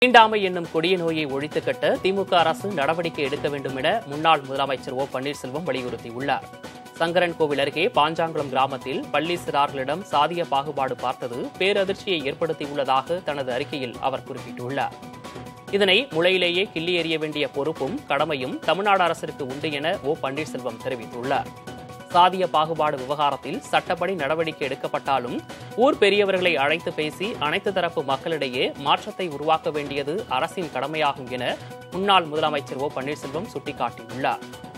தீண்டாமை என்னும் கொடிய நோயை ஒழித்து கட்ட திமுக அரசு நடவடிக்கை எடுக்க வேண்டும் என முன்னாள் முதலமைச்சர் ஓ பன்னீர்செல்வம் வலியுறுத்தியுள்ளார் சங்கரன் கோவில் அருகே பாஞ்சாங்குளம் கிராமத்தில் பள்ளி சிறார்களிடம் சாதிய பாகுபாடு பார்த்தது பேரதிர்ச்சியை ஏற்படுத்தியுள்ளதாக தனது அறிக்கையில் அவர் குறிப்பிட்டுள்ளார் இதனை முளையிலேயே கிள்ளி எறிய வேண்டிய பொறுப்பும் கடமையும் தமிழ்நாடு அரசிற்கு உண்டு என ஓ பன்னீர்செல்வம் தெரிவித்துள்ளார் சாதிய பாகுபாடு விவகாரத்தில் சட்டப்படி நடவடிக்கை எடுக்கப்பட்டாலும் ஊர் பெரியவர்களை அழைத்து பேசி அனைத்து தரப்பு மக்களிடையே மாற்றத்தை உருவாக்க வேண்டியது அரசின் கடமையாகும் என முன்னாள் முதலமைச்சர் ஓ பன்னீர்செல்வம் சுட்டிக்காட்டியுள்ளார்